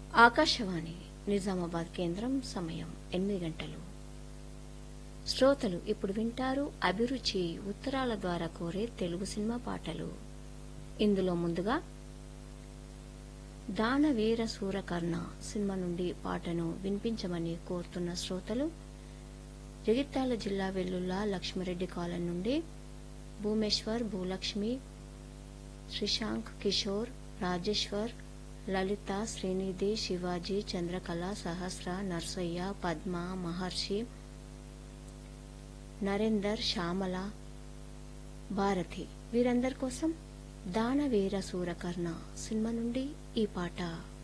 ఆకాశవాణి నిజామాబాద్ కేంద్రం సమయం ఎనిమిది గంటలు శ్రోతలు ఇప్పుడు వింటారు అభిరుచి ఉత్తరాల ద్వారా కోరే తెలుగు సినిమా పాటలు ఇందులో ముందుగా దానవీర సూరకర్ణ సినిమా నుండి పాటను వినిపించమని కోరుతున్న శ్రోతలు జగిత్యాల జిల్లా వెల్లుల్లా లక్ష్మిరెడ్డి కాలనీ నుండి భూమేశ్వర్ భూలక్ష్మి శ్రీశాంక్ కిషోర్ రాజేశ్వర్ లలిత శ్రీనిధి శివాజీ చంద్రకళ సహస్ర నర్సయ్య పద్మ మహర్షి నరేందర్ శ్యామల భారతి వీరందరి కోసం దానవీర సూరకర్ణ సినిమా నుండి ఈ పాట